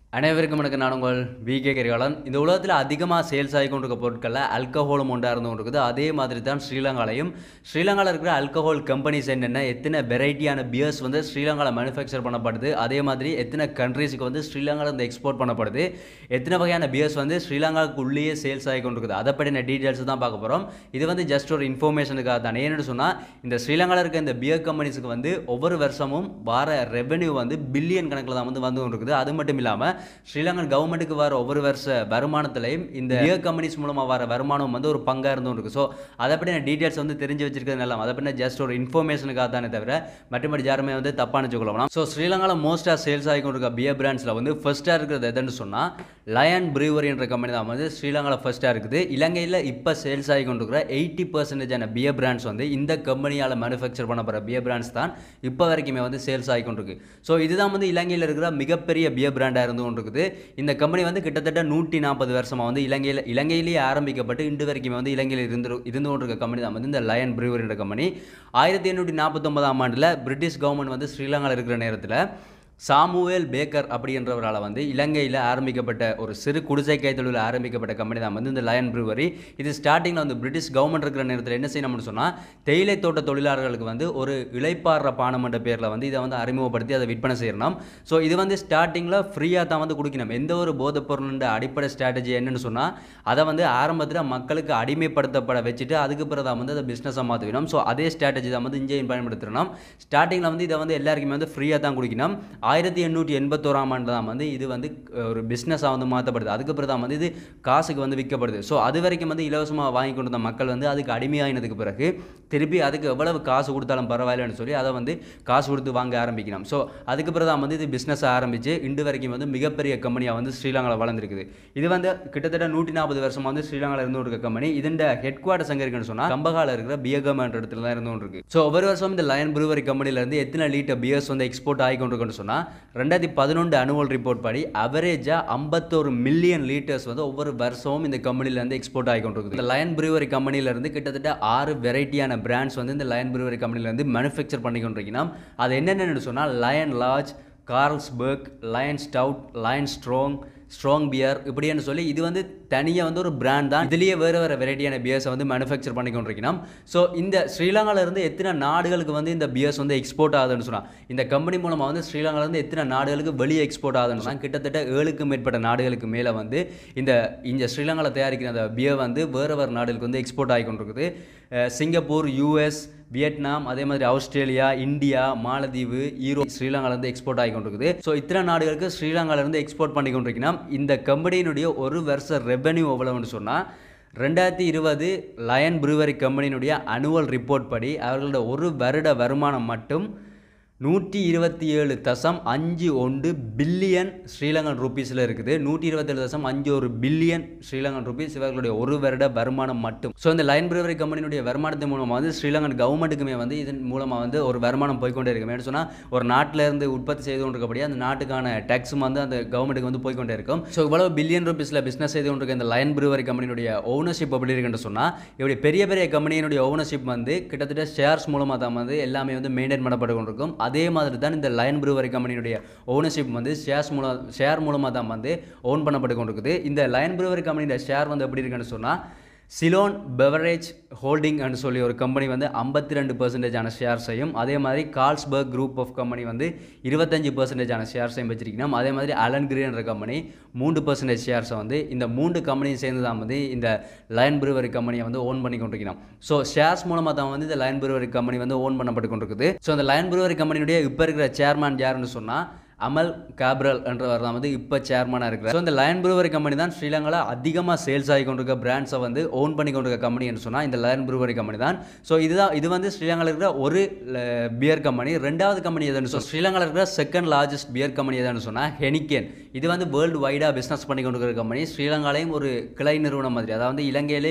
அனைவருக்கும் வணக்கம் நான் உங்கள் விகே கரிகாலன் இந்த உலகத்தில் அதிகமாக சேல்ஸ் ஆகி கொண்டிருக்க பொருட்களில் ஆல்கஹாலும் ஒன்றா இருந்து கொண்டிருக்குது அதே மாதிரி தான் ஸ்ரீலங்காலையும் ஸ்ரீலங்காவில் இருக்கிற ஆல்கஹால் கம்பெனிஸ் என்னென்ன எத்தனை வெரைட்டியான பியர்ஸ் வந்து ஸ்ரீலங்காவில் மேனுஃபேக்சர் பண்ணப்படுது அதே மாதிரி எத்தனை கண்ட்ரீஸுக்கு வந்து ஸ்ரீலங்காவில் இருந்து எக்ஸ்போர்ட் பண்ணப்படுது எத்தனை வகையான பியர்ஸ் வந்து ஸ்ரீலங்காவுக்கு உள்ளேயே சேல்ஸ் ஆகி கொண்டிருக்குது அதை பற்றின டீட்டெயில்ஸ் தான் பார்க்க போகிறோம் இது வந்து ஜஸ்ட் ஒரு இன்ஃபர்மேஷனுக்காக தான் ஏன்னு சொன்னால் இந்த ஸ்ரீலங்காவில் இருக்க இந்த பியர் கம்பெனிஸுக்கு வந்து ஒவ்வொரு வருஷமும் வர ரெவென்யூ வந்து பில்லியன் கணக்கில் தான் வந்து வந்து கொண்டிருக்குது அது மட்டும் இல்லாமல் ஸ்ரீலங்கன் கவர்மெண்ட்டுக்கு வர ஒவ்வொரு வருஷ வருமானத்திலையும் இந்த பியர் கம்பெனிஸ் மூலமாக வர வருமானம் வந்து ஒரு பங்காக இருந்து இருக்கு ஸோ அதை பற்றின டீட்டெயில்ஸ் வந்து தெரிஞ்சு வச்சிருக்கிறது நல்லா அதை பற்றின ஜஸ்ட் ஒரு இன்ஃபர்மேஷனுக்காக தானே தவிர மற்றபடி யாருமே வந்து தப்பாக நினச்சிக்கொள்ளலாம் ஸோ ஸ்ரீலங்காவில் மோஸ்ட்டாக சேல்ஸ் ஆகி கொண்டிருக்க பியர் பிராண்ட்ஸில் வந்து ஃபர்ஸ்ட்டாக இருக்கிறது எதுன்னு சொன்னால் லயன் ப்ரீவரி என்ற கம்பெனி தான் வந்து ஸ்ரீலங்காவில் ஃபர்ஸ்ட்டாக இருக்குது இலங்கையில் இப்போ சேல்ஸ் ஆகி கொண்டிருக்கிற எயிட்டி பர்சன்டேஜான பியர் பிராண்ட்ஸ் வந்து இந்த கம்பெனியால் மேனுஃபேக்சர் பண்ணப்படுற பியர் பிராண்ட்ஸ் தான் இப்போ வரைக்குமே வந்து சேல்ஸ் ஆகி கொண்டிருக்கு ஸோ இதுதான் வந்து இலங்கையில் இருக்கிற மிகப்பெரிய பியர் பிராண்டாக இருந்து கொண்டிருக்குது இந்த கம்பெனி வந்து கிட்டத்தட்ட நூற்றி நாற்பது வருஷமாக வந்து இலங்கையில் இலங்கையிலேயே ஆரம்பிக்கப்பட்டு இன்று வரைக்குமே வந்து இலங்கையில் இருந்து இருந்து கொண்டிருக்க கம்பெனி தான் வந்து இந்த லயன் ப்ரீவரி என்ற கம்பெனி ஆயிரத்தி எண்ணூற்றி நாற்பத்தொன்பதாம் ஆண்டில் பிரிட்டிஷ் கவர்மெண்ட் வந்து ஸ்ரீலங்காவில் இருக்கிற நேரத்தில் சாமுவேல் பேக்கர் அப்படின்றவரால் வந்து இலங்கையில் ஆரம்பிக்கப்பட்ட ஒரு சிறு குடிசை கைத்தொழில் ஆரம்பிக்கப்பட்ட கம்பெனி தான் வந்து இந்த லயன் ப்ரூவரி இது ஸ்டார்டிங்கில் வந்து பிரிட்டிஷ் கவர்மெண்ட் இருக்கிற நேரத்தில் என்ன செய்யணும்னு சொன்னால் தேயிலை தோட்ட தொழிலாளர்களுக்கு வந்து ஒரு இளைப்பாடுற பானம் என்ற பேரில் வந்து இதை வந்து அறிமுகப்படுத்தி அதை விற்பனை செய்யணும் ஸோ இது வந்து ஸ்டார்டிங்கில் ஃப்ரீயாக தான் வந்து கொடுக்கணும் எந்த ஒரு போதைப் பொருளின் அடிப்படை ஸ்ட்ராட்டஜி என்னன்னு சொன்னால் அதை வந்து ஆரம்பத்தில் மக்களுக்கு அடிமைப்படுத்தப்பட வச்சுட்டு அதுக்கு பிறகு தான் வந்து அதை பிஸ்னஸாக மாற்றிக்கணும் ஸோ அதே ஸ்ட்ராட்டஜி தான் வந்து இங்கேயும் பயன்படுத்தணும் ஸ்டார்டிங்கில் வந்து இதை வந்து எல்லாருக்குமே வந்து ஃப்ரீயாக தான் குடிக்கணும் ஆயிரத்தி எண்ணூற்றி எண்பத்தோராம் ஆண்டு தான் வந்து இது வந்து ஒரு பிஸ்னஸாக வந்து மாற்றப்படுது அதுக்கப்புறம் தான் வந்து இது காசுக்கு வந்து விற்கப்படுது ஸோ அது வரைக்கும் வந்து இலவசமாக வாங்கி கொண்டு வந்த மக்கள் வந்து அதுக்கு அடிமையாகினதுக்கு பிறகு திருப்பி அதுக்கு எவ்வளவு காசு கொடுத்தாலும் பரவாயில்லன்னு சொல்லி அதை வந்து காசு கொடுத்து வாங்க ஆரம்பிக்கணும் ஸோ அதுக்கப்புறம் தான் வந்து இது பிஸ்னஸாக ஆரம்பித்து இன்று வரைக்கும் வந்து மிகப்பெரிய கம்பெனியாக வந்து ஸ்ரீலங்காவில் வளர்ந்துருக்குது இது வந்து கிட்டத்தட்ட நூற்றி நாற்பது வருஷமாக வந்து ஸ்ரீலங்காவில் இருந்து இருக்க கம்பெனி இதன் ஹெட் குவார்ட்டர்ஸ் எங்கே இருக்குன்னு சொன்னால் கம்பகால இருக்கிற பியகமன்ற இடத்துல தான் இருந்து இருக்கு ஸோ ஒவ்வொரு வருஷம் இந்த லயன் ப்ரூவரி கம்பெனிலேருந்து எத்தனை லிட்டர் பியர்ஸ் வந்து எக்ஸ்போர்ட் ஆகி கொண்டிருக்குன்னு சொன்னால் ரெண்டாயிரத்தி பதினொன்று அனுவல் ரிப்போர்ட் படி அவரேஜாக ஐம்பத்தோரு மில்லியன் லீட்டர்ஸ் வந்து ஒவ்வொரு வருஷமும் இந்த கம்பெனிலேருந்து எக்ஸ்போர்ட் ஆகி கொண்டிருக்குது இந்த லயன் ப்ரூவரி கம்பெனிலேருந்து கிட்டத்தட்ட ஆறு வெரைட்டியான பிராண்ட்ஸ் வந்து இந்த லயன் ப்ரூவரி கம்பெனிலேருந்து மேனுஃபேக்சர் பண்ணி கொண்டிருக்கணும் அது என்னென்னு சொன்னால் Lion Large Carlsberg Lion Stout Lion Strong strong beer இப்படின்னு சொல்லி இது வந்து தனியாக வந்து ஒரு பிராண்ட் தான் இதுலேயே வேறு வேறு வெரைட்டியான பியர்ஸை வந்து மேனுஃபேக்சர் பண்ணி கொண்டிருக்கணும் ஸோ இந்த ஸ்ரீலங்காவில் இருந்து எத்தனை நாடுகளுக்கு வந்து இந்த பியர்ஸ் வந்து எக்ஸ்போர்ட் ஆகுதுன்னு சொன்னால் இந்த கம்பெனி மூலமாக வந்து ஸ்ரீலங்காவிலேருந்து எத்தனை நாடுகளுக்கு வெளியே எக்ஸ்போர்ட் ஆகுதுன்னு சொன்னால் கிட்டத்தட்ட ஏழுக்கும் மேற்பட்ட நாடுகளுக்கு மேலே வந்து இந்த இந்த ஸ்ரீலங்காவில் தயாரிக்கிற அந்த பியர் வந்து வேறு வேறு நாடுகளுக்கு வந்து எக்ஸ்போர்ட் ஆகி கொண்டிருக்குது சிங்கப்பூர் யூஎஸ் வியட்நாம் அதே மாதிரி ஆஸ்திரேலியா இந்தியா மாலத்தீவு ஈரோ ஸ்ரீலங்காலேருந்து எக்ஸ்போர்ட் ஆகி கொண்டிருக்குது ஸோ இத்தனை நாடுகளுக்கு ஸ்ரீலங்காலேருந்து எக்ஸ்போர்ட் பண்ணி கொண்டிருக்கணும் இந்த கம்பெனியினுடைய ஒரு வருஷ ரெவென்யூ எவ்வளவுன்னு சொன்னால் ரெண்டாயிரத்தி இருபது லயன் ப்ரூவரி கம்பெனியினுடைய அனுவல் ரிப்போர்ட் படி அவர்களோட ஒரு வருட வருமானம் மட்டும் நூற்றி இருபத்தி ஏழு தசம் அஞ்சு ஒன்று பில்லியன் ஸ்ரீலங்கன் ருபீஸில் இருக்குது நூற்றி இருபத்தேழு தசம் அஞ்சு ஒரு பில்லியன் ஸ்ரீலங்கன் ருபீஸ் இவர்களுடைய ஒரு வருட வருமானம் மட்டும் ஸோ இந்த லைன் ப்ரூவரி கம்பெனியுடைய வருமானத்தின் மூலமாக வந்து ஸ்ரீலங்கன் கவர்மெண்ட்டுக்குமே வந்து இதன் மூலமாக வந்து ஒரு வருமானம் போய்க்கொண்டே இருக்கும் ஏன்னு சொன்னால் ஒரு நாட்டில் இருந்து உற்பத்தி செய்து கொண்டிருக்கபடியே அந்த நாட்டுக்கான டேக்ஸும் வந்து அந்த கவர்மெண்ட்டுக்கு வந்து போய்க்கொண்டே இருக்கும் ஸோ இவ்வளவு பில்லியன் ருபீஸில் பிஸ்னஸ் செய்து கொண்டிருக்க இந்த லைன் ப்ரூவரி கம்பெனியுடைய ஓனர்ஷிப் எப்படி இருக்குன்னு சொன்னால் இப்படி பெரிய பெரிய கம்பெனியினுடைய ஓனர்ஷிப் வந்து கிட்டத்தட்ட ஷேர்ஸ் மூலமாக தான் வந்து எல்லாமே வந்து மெயின்டைன் பண்ணப்பட்டு கொண்டிருக்கும் அதே மாதிரி தான் இந்த லயன் ப்ரூவரி கம்பெனியுடைய ஓனர்ஷிப் வந்து ஷேர்ஸ் மூலம் ஷேர் மூலமாக தான் வந்து ஓன் பண்ணப்பட்டு கொண்டிருக்குது இந்த லயன் ப்ரூவரி கம்பெனியோட ஷேர் வந்து எப்படி இருக்குன்னு சொன்னால் சிலோன் பெவரேஜ் ஹோல்டிங் அப்படின்னு சொல்லி ஒரு கம்பெனி வந்து ஐம்பத்தி ரெண்டு பர்சன்டேஜான ஷேர்ஸையும் அதே மாதிரி கால்ஸ்பர்க் குரூப் ஆஃப் கம்பெனி வந்து இருபத்தஞ்சு பர்சன்டேஜான ஷேர்ஸையும் வச்சிருக்கணும் அதே மாதிரி அலன் கிரீன்ற கம்பெனி மூன்று பர்சன்டேஜ் ஷேர்ஸை வந்து இந்த மூன்று கம்பெனியும் சேர்ந்து தான் வந்து இந்த லயன் ப்ரூவரி கம்பெனியை வந்து ஓன் பண்ணி கொண்டிருக்கணும் ஸோ ஷேர்ஸ் மூலமாக தான் வந்து இந்த லயன் ப்ரூவரி கம்பெனி வந்து ஓன் பண்ணப்பட்டு கொண்டிருக்குது ஸோ இந்த லயன் ப்ரூவரி கம்பெனியுடைய இப்போ இருக்கிற சேர்மேன் யாருன்னு சொன்னால் அமல் காப்ரல் என்றவர் தான் வந்து இப்போ சேர்மனாக இருக்கிறார் ஸோ இந்த லயன் ப்ரூவரி கம்பெனி தான் ஸ்ரீலங்காவில் அதிகமாக சேல்ஸ் ஆகி கொண்டிருக்க பிராண்ட்ஸை வந்து ஓன் பண்ணி கொண்டிருக்க கம்பெனி என்று சொன்னால் இந்த லயன் ப்ரூவரி கம்பெனி தான் ஸோ இதுதான் இது வந்து ஸ்ரீலங்காவில் இருக்கிற ஒரு பியர் கம்பெனி ரெண்டாவது கம்பெனி எதுன்னு சொல் ஸ்ரீலங்காவில் இருக்கிற செகண்ட் லார்ஜஸ்ட் பியர் கம்பெனி எதுன்னு சொன்னால் ஹெனிகேன் இது வந்து வேர்ல்டு வைடாக பிஸ்னஸ் பண்ணி கொண்டிருக்கிற கம்பெனி ஸ்ரீலங்காலையும் ஒரு கிளை நிறுவனம் மாதிரி அதாவது இலங்கையிலையும்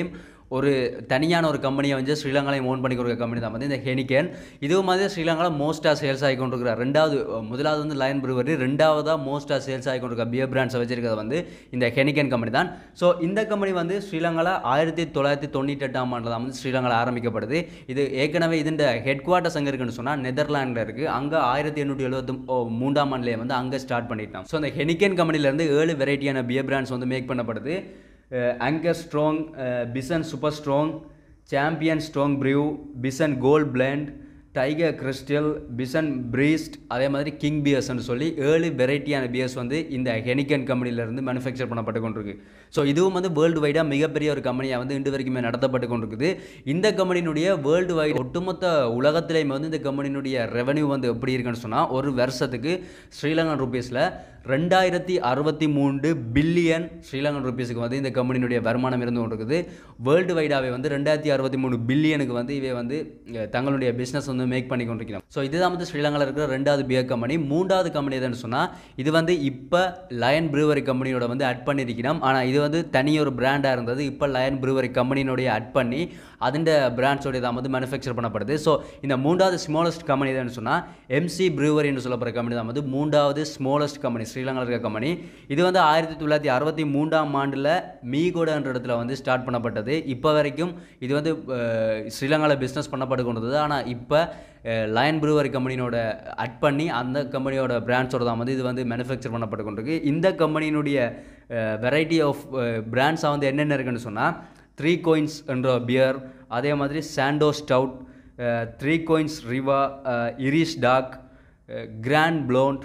ஒரு தனியான ஒரு கம்பெனியை வந்து ஸ்ரீலங்காலையும் ஓன் பண்ணி கொடுக்குற கம்பெனி தான் வந்து இந்த ஹெனிகன் இதுவும் வந்து ஸ்ரீலங்காவில் மோஸ்ட்டாக சேல்ஸ் ஆகி கொண்டிருக்கிற ரெண்டாவது முதலாவது வந்து லயன் ப்ரூவரி ரெண்டாவதாக மோஸ்ட்டாக சேல்ஸ் ஆகி கொண்டிருக்க பியர் பிராண்ட்ஸை வச்சிருக்கிறது வந்து இந்த ஹெனிகன் கம்பெனி தான் ஸோ இந்த கம்பெனி வந்து ஸ்ரீலங்காவில் ஆயிரத்தி தொள்ளாயிரத்தி தொண்ணூற்றி எட்டாம் ஆண்டில் தான் வந்து ஸ்ரீலங்காவில் ஆரம்பிக்கப்படுது இது ஏற்கனவே இதுன்ற ஹெட் குவார்ட்டர்ஸ் எங்கே இருக்குன்னு சொன்னால் நெதர்லாண்டில் இருக்குது அங்கே ஆயிரத்தி எண்ணூற்றி எழுபத்தி மூன்றாம் ஆண்டுலேயே வந்து அங்கே ஸ்டார்ட் பண்ணிட்டான் ஸோ அந்த ஹெனிகன் கம்பெனிலேருந்து ஏழு வெரைட்டியான பியர் பிராண்ட்ஸ் வந்து மேக் பண்ணப்படுது Anchor Strong Bison Super Strong Champion Strong Brew Bison Gold Blend Tiger Crystal Bison Priest அதே மாதிரி கிங் பியர்ஸ்னு சொல்லி ஏழு வெரைட்டியான பியர்ஸ் வந்து இந்த ஹெனிகன் கம்பெனிலேருந்து மேனுஃபேக்சர் பண்ணப்பட்டு கொண்டிருக்கு ஸோ இதுவும் வந்து வேர்ல்டு வைடாக மிகப்பெரிய ஒரு கம்பெனியாக வந்து இன்று வரைக்குமே நடத்தப்பட்டு கொண்டிருக்குது இந்த கம்பெனியினுடைய வேர்ல்டு வைட் ஒட்டுமொத்த உலகத்திலேயுமே வந்து இந்த கம்பெனியினுடைய ரெவன்யூ வந்து எப்படி இருக்குன்னு சொன்னால் ஒரு வருஷத்துக்கு ஸ்ரீலங்கன் ருபீஸில் ரெண்டாயிரத்தி அறுபத்தி மூன்று பில்லியன் ஸ்ரீலங்கன் ருபீஸுக்கு வந்து இந்த கம்பெனியினுடைய வருமானம் இருந்து கொண்டிருக்குது வேர்ல்டு வைடாகவே வந்து ரெண்டாயிரத்தி அறுபத்தி மூணு பில்லியனுக்கு வந்து இவை வந்து அஹ், தங்களுடைய பிஸ்னஸ் வந்து மேக் பண்ணி கொண்டிருக்கிறோம் ஸோ இதுதான் வந்து ஸ்ரீலங்காவில் இருக்கிற ரெண்டாவது பியர் கம்பெனி மூன்றாவது கம்பெனி எதுன்னு சொன்னால் இது வந்து இப்போ லயன் ப்ரூவரி கம்பெனியோட வந்து அட் பண்ணியிருக்கிறோம் ஆனால் இது வந்து தனி ஒரு பிராண்டாக இருந்தது இப்போ லயன் ப்ரூவரி கம்பெனியினுடைய அட் பண்ணி அதிண்ட பிராண்ட்ஸோடைய தான் வந்து மேனுஃபேக்சர் பண்ணப்படுது ஸோ இந்த மூன்றாவது ஸ்மாலஸ்ட் கம்பெனி எதுன்னு சொன்னால் எம்சி ப்ரூவரின்னு சொல்லப்படுற கம்பெனி தான் வந்து மூன்றாவது ஸ்மாலஸ்ட் கம்பெனி ஸ்ரீலங்காவில் இருக்க கம்பெனி இது வந்து ஆயிரத்தி தொள்ளாயிரத்தி அறுபத்தி மூன்றாம் ஆண்டில் மீகோடன்ற இடத்துல வந்து ஸ்டார்ட் பண்ணப்பட்டது இப்போ வரைக்கும் இது வந்து அஹ், ஸ்ரீலங்காவில் பிஸ்னஸ் பண்ணப்பட்டு கொண்டது ஆனால் இப்போ லயன் ப்ரூவரி கம்பெனியோட அட் பண்ணி அந்த கம்பெனியோட பிராண்ட்ஸோட தான் வந்து இது வந்து மேனுஃபேக்சர் பண்ணப்பட்டு கொண்டிருக்கு இந்த கம்பெனியினுடைய வெரைட்டி ஆஃப் பிராண்ட்ஸாக வந்து என்னென்ன இருக்குன்னு சொன்னால் த்ரீ கோயின்ஸ் என்ற பியர் அதே மாதிரி Sando stout three coins Riva Irish dark grand blonde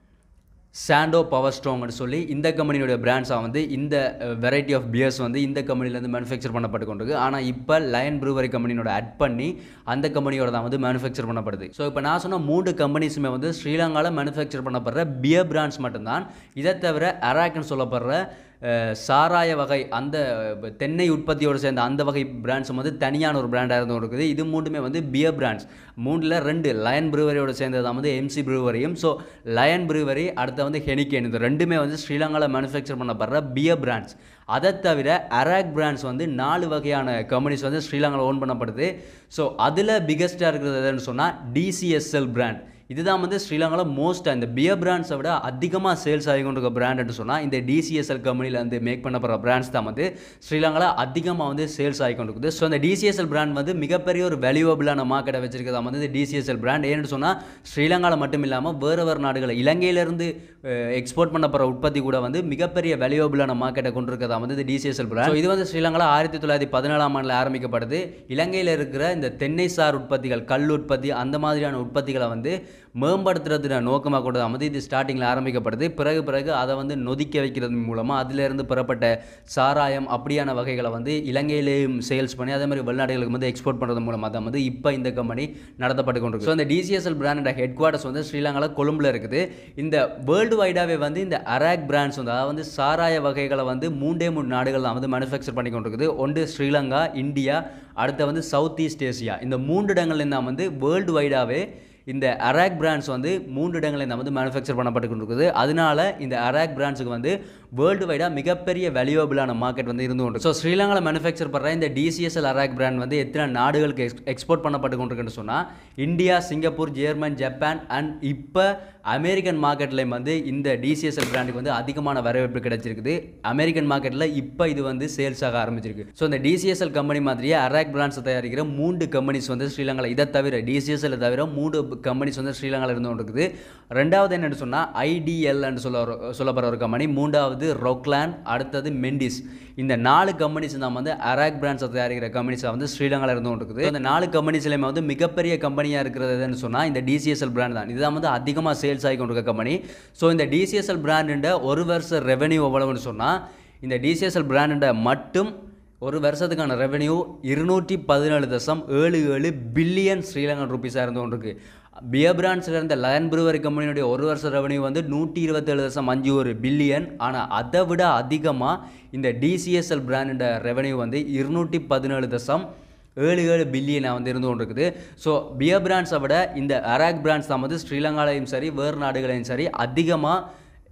Sando power ஸ்ட்ராங்னு சொல்லி இந்த கம்பெனியோட பிராண்ட்ஸாக வந்து இந்த வெரைட்டி ஆஃப் பியர்ஸ் வந்து இந்த கம்பெனிலேருந்து மேனுஃபேக்சர் பண்ணப்பட்டு கொண்டிருக்கு ஆனால் இப்போ லயன் ப்ரூவரி கம்பெனியோட அட் பண்ணி அந்த கம்பெனியோட தான் வந்து மேனுஃபேக்சர் பண்ணப்படுது ஸோ இப்போ நான் சொன்ன மூன்று கம்பெனிஸுமே வந்து ஸ்ரீலங்காவில் மேனுஃபேக்சர் பண்ணப்படுற பியர் பிராண்ட்ஸ் மட்டும்தான் இதை தவிர அராக்னு சொல்லப்படுற அஹ், சாராய வகை அந்த அஹ், தென்னை உற்பத்தியோடு சேர்ந்த அந்த வகை பிராண்ட்ஸும் வந்து தனியான ஒரு பிராண்டாக இருந்து இருக்குது இது மூணுமே வந்து பியர் பிராண்ட்ஸ் மூணில் ரெண்டு லயன் ப்ரூவரியோட சேர்ந்தது தான் வந்து எம்சி ப்ரூவரியும் ஸோ லயன் ப்ரூவரி அடுத்து வந்து ஹெனிகேன் இது ரெண்டுமே வந்து ஸ்ரீலங்காவில் மேனுஃபேக்சர் பண்ணப்படுற பியர் பிராண்ட்ஸ் அதை தவிர அராக் பிராண்ட்ஸ் வந்து நாலு வகையான கம்பெனிஸ் வந்து ஸ்ரீலங்காவில் ஓன் பண்ணப்படுது ஸோ அதில் பிக்கஸ்ட்டாக இருக்கிறது எதுன்னு சொன்னால் டிசிஎஸ்எல் பிராண்ட் இதுதான் வந்து ஸ்ரீலங்காவில் மோஸ்ட்டாக இந்த பியர் பிராண்ட்ஸை விட அதிகமாக சேல்ஸ் ஆகி கொண்டிருக்க பிராண்ட்னு சொன்னால் இந்த டிசிஎஸ்எல் கம்பெனியில் வந்து மேக் பண்ணப்படுற பிராண்ட்ஸ் தான் வந்து ஸ்ரீலங்காவில் அதிகமாக வந்து சேல்ஸ் ஆகி கொண்டிருக்குது ஸோ இந்த டிசிஎஸ்எல் பிராண்ட் வந்து மிகப்பெரிய ஒரு வேல்யூவபிளான மார்க்கெட்டை வச்சிருக்கதா வந்து இந்த டிசிஎஸ்எல் பிராண்ட் ஏன்னு சொன்னால் ஸ்ரீலங்காவில் மட்டும் இல்லாமல் வேறு வேறு நாடுகள் இலங்கையிலேருந்து எக்ஸ்போர்ட் பண்ணப்படுற உற்பத்தி கூட வந்து மிகப்பெரிய வேல்யூவபிளான மார்க்கெட்டை கொண்டிருக்கதா வந்து இந்த டிசிஎஸ்எல் பிராண்ட் இது வந்து ஸ்ரீலங்காவில் ஆயிரத்தி தொள்ளாயிரத்தி பதினேழாம் ஆண்டில் ஆரம்பிக்கப்படுது இலங்கையில் இருக்கிற இந்த தென்னை சார் உற்பத்திகள் கல் உற்பத்தி அந்த மாதிரியான உற்பத்திகளை வந்து மேம்படுத்துறதுன நோக்கமாக கூட தான் வந்து இது ஸ்டார்டிங்கில் ஆரம்பிக்கப்படுது பிறகு பிறகு அதை வந்து நொதிக்க வைக்கிறது மூலமாக அதிலிருந்து பெறப்பட்ட சாராயம் அப்படியான வகைகளை வந்து இலங்கையிலேயும் சேல்ஸ் பண்ணி அதே மாதிரி வெளிநாடுகளுக்கு வந்து எக்ஸ்போர்ட் பண்ணுறது மூலமாக தான் வந்து இப்போ இந்த கம்பெனி நடத்தப்பட்டு கொண்டிருக்கு ஸோ இந்த டிசிஎஸ்எல் பிராண்டோட ஹெட் குவார்ட்டர்ஸ் வந்து ஸ்ரீலங்காவில் கொழும்புல இருக்குது இந்த வேர்ல்டு வைடாகவே வந்து இந்த அராக் பிராண்ட்ஸ் வந்து அதாவது வந்து சாராய வகைகளை வந்து மூன்றே மூணு நாடுகள் தான் வந்து மேனுஃபேக்சர் பண்ணி கொண்டிருக்குது ஒன்று ஸ்ரீலங்கா இந்தியா அடுத்து வந்து சவுத் ஈஸ்ட் ஏசியா இந்த மூன்று இடங்கள்லேருந்து தான் வந்து வேர்ல்டு வைடாகவே இந்த அராக் பிராண்ட்ஸ் வந்து மூன்று இடங்களில் தான் வந்து மேனுஃபேக்சர் பண்ணப்பட்டு கொண்டிருக்குது அதனால இந்த அராக் பிராண்ட்ஸுக்கு வந்து வேர்ல்டு வைடாக மிகப்பெரிய வேல்யூவபிளான மார்க்கெட் வந்து இருந்து கொண்டு ஸோ ஸ்ரீலங்காவில் மேனுஃபேக்சர் பண்ணுற இந்த டிசிஎஸ்எல் அராக் பிராண்ட் வந்து எத்தனை நாடுகளுக்கு எக்ஸ் எக்ஸ்போர்ட் பண்ணப்பட்டு கொண்டிருக்குன்னு சொன்னால் India Singapore German Japan and இப்போ அமெரிக்கன் மார்க்கெட்லேயும் வந்து இந்த டிசிஎஸ்எல் பிராண்டுக்கு வந்து அதிகமான வரவேற்பு கிடைச்சிருக்குது அமெரிக்கன் மார்க்கெட்டில் இப்போ இது வந்து சேல்ஸ் ஆக ஆரம்பிச்சிருக்கு ஸோ இந்த டிசிஎஸ்எல் கம்பெனி மாதிரியே அராக் பிராண்ட்ஸை தயாரிக்கிற மூன்று கம்பெனிஸ் வந்து ஸ்ரீலங்காவில் இதை தவிர டிசிஎஸ்எல் தவிர மூன்று கம்பெனிஸ் வந்து ஸ்ரீலங்காவில் இருந்து கொண்டு இருக்குது ரெண்டாவது என்னன்னு சொன்னால் ஐடிஎல்னு சொல்ல ஒரு சொல்லப்படுற ஒரு கம்பெனி மூன்றாவது ரொக்லான் அடுத்தது மெண்டிஸ் இந்த நாலு கம்பெனிஸ் தான் வந்து அராக் பிராண்ட்ஸை தயாரிக்கிற கம்பெனிஸாக வந்து ஸ்ரீலங்காவில் இருந்து கொண்டு இருக்குது இந்த நாலு கம்பெனிஸ்லையுமே வந்து மிகப்பெரிய கம்பெனியாக இருக்கிறதுன்னு சொன்னால் இந்த டிசிஎஸ்எல் பிராண்ட் தான் இதுதான் வந்து அதிகமாக சேல்ஸ் ஆகி கொண்டிருக்க கம்பெனி ஸோ இந்த டிசிஎஸ்எல் பிராண்டுன்ற ஒரு வருஷ ரெவென்யூ எவ்வளவுன்னு சொன்னால் இந்த டிசிஎஸ்எல் பிராண்டுன்ற மட்டும் ஒரு வருஷத்துக்கான ரெவென்யூ இருநூற்றி பதினேழு தசம் ஏழு ஏழு பில்லியன் ஸ்ரீலங்கன் ருபீஸாக இருந்து கொண்டிருக்கு பியர் பிராண்ட்ஸில் இருந்த லயன் ப்ரூவரி கம்பெனியுடைய ஒரு வருஷ ரெவன்யூ வந்து நூற்றி இருபத்தேழு தசம் அஞ்சு ஒரு பில்லியன் ஆனால் அதை விட அதிகமாக இந்த டிசிஎஸ்எல் பிராண்டோட ரெவன்யூ வந்து இருநூற்றி பதினேழு தசம் ஏழு ஏழு பில்லியனாக வந்து இருந்து கொண்டிருக்குது ஸோ பியர் பிராண்ட்ஸை விட இந்த அராக் பிராண்ட்ஸ் தான் வந்து ஸ்ரீலங்காலையும் சரி வேறு நாடுகளையும் சரி அதிகமாக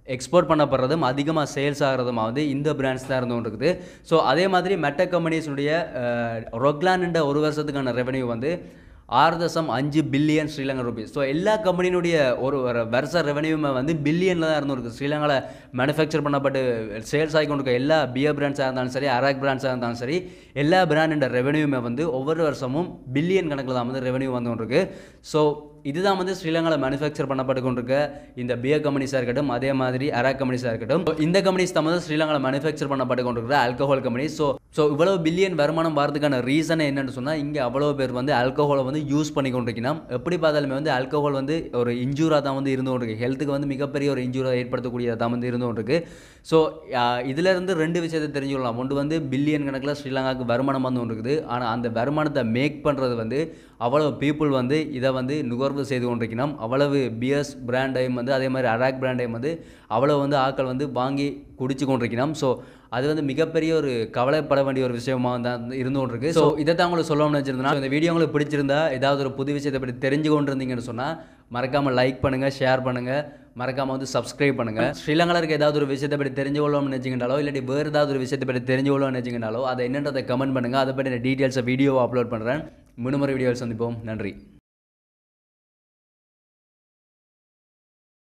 எக்ஸ்போர்ட் பண்ணப்படுறதும் அதிகமாக சேல்ஸ் ஆகிறதுமா வந்து இந்த பிராண்ட்ஸ் தான் இருந்து இருக்குது ஸோ அதே மாதிரி மெட்ட கம்பெனிஸுடைய ரொக்லான்ன்ற ஒரு வருஷத்துக்கான ரெவென்யூ வந்து ஆறு தசம் அஞ்சு பில்லியன் ஸ்ரீலங்கா ருபீஸ் ஸோ எல்லா கம்பெனியினுடைய ஒரு ஒரு வருஷ ரெவன்யூமே வந்து பில்லியனில் தான் இருந்திருக்கு ஸ்ரீலங்காவில் மேனுஃபேக்சர் பண்ணப்பட்டு சேல்ஸ் ஆகி கொண்டிருக்க எல்லா பியர் பிராண்ட்ஸாக இருந்தாலும் சரி அராக் பிராண்ட்ஸாக இருந்தாலும் சரி எல்லா பிராண்டோட ரெவன்யூமே வந்து ஒவ்வொரு வருஷமும் பில்லியன் கணக்கில் தான் வந்து ரெவன்யூ வந்து கொண்டிருக்கு ஸோ இதுதான் வந்து ஸ்ரீலங்காவில் மேனுஃபேக்சர் பண்ணப்பட்டு கொண்டிருக்க இந்த பியர் கம்பெனிஸாக இருக்கட்டும் அதே மாதிரி அராக் கம்பெனிஸாக இருக்கட்டும் So, இந்த கம்பெனிஸ் தான் வந்து ஸ்ரீலங்காவில் மேனுஃபேக்சர் பண்ணப்பட்டு கொண்டிருக்கிற ஆல்கஹால் கம்பெனி ஸோ ஸோ இவ்வளவு பில்லியன் வருமானம் வரதுக்கான ரீசன் என்னன்னு சொன்னால் இங்கே அவ்வளோ பேர் வந்து ஆல்கஹாலை வந்து யூஸ் பண்ணி கொண்டிருக்கணும் எப்படி பார்த்தாலுமே வந்து ஆல்கஹால் வந்து ஒரு இன்ஜூராக தான் வந்து இருந்து கொண்டிருக்கு ஹெல்த்துக்கு வந்து மிகப்பெரிய ஒரு இன்ஜூரை ஏற்படுத்தக்கூடியதாக தான் வந்து இருந்து கொண்டிருக்கு ஸோ இதிலிருந்து ரெண்டு விஷயத்தை தெரிஞ்சுக்கலாம் ஒன்று வந்து பில்லியன் கணக்கில் ஸ்ரீலங்காவுக்கு வருமானம் வந்து ஒன்று இருக்குது ஆனால் அந்த வருமானத்தை மேக் பண்ணுறது வந்து அவ்வளவு பீப்புள் வந்து இதை வந்து நுகர்வு செய்து கொண்டிருக்கணும் அவ்வளவு பியர்ஸ் பிராண்டையும் வந்து அதே மாதிரி அராக் பிராண்டையும் வந்து அவ்வளவு வந்து ஆட்கள் வந்து வாங்கி குடிச்சு கொண்டிருக்கணும் ஸோ அது வந்து மிகப்பெரிய ஒரு கவலைப்பட வேண்டிய ஒரு விஷயமா தான் இருந்து கொண்டிருக்கு ஸோ இதை தான் உங்களுக்கு சொல்லணும்னு வச்சிருந்தேன் இந்த வீடியோ உங்களுக்கு பிடிச்சிருந்தா ஏதாவது ஒரு புது விஷயத்தை பற்றி தெரிஞ்சு கொண்டு இருந்தீங்கன்னு சொன்னால் மறக்காமல் லைக் பண்ணுங்கள் ஷேர் பண்ணுங்கள் மறக்காமல் வந்து சப்ஸ்கிரைப் பண்ணுங்கள் ஸ்ரீலங்காவில் இருக்க ஏதாவது ஒரு விஷயத்தை பற்றி தெரிஞ்சு கொள்ளணும்னு நினச்சிங்கனாலோ இல்லாட்டி வேறு ஏதாவது ஒரு விஷயத்தை பற்றி தெரிஞ்சு கொள்ளணும்னு நினச்சிங்கனாலோ அதை என்னன்றதை கமெண்ட் பண்ணுங்கள் அதை பற்றி டீட்டெயில்ஸை வீடியோவை அப்லோட் பண்ணுறேன் முன்னுமுறை வீடியோவில் சந்திப்போம் நன்றி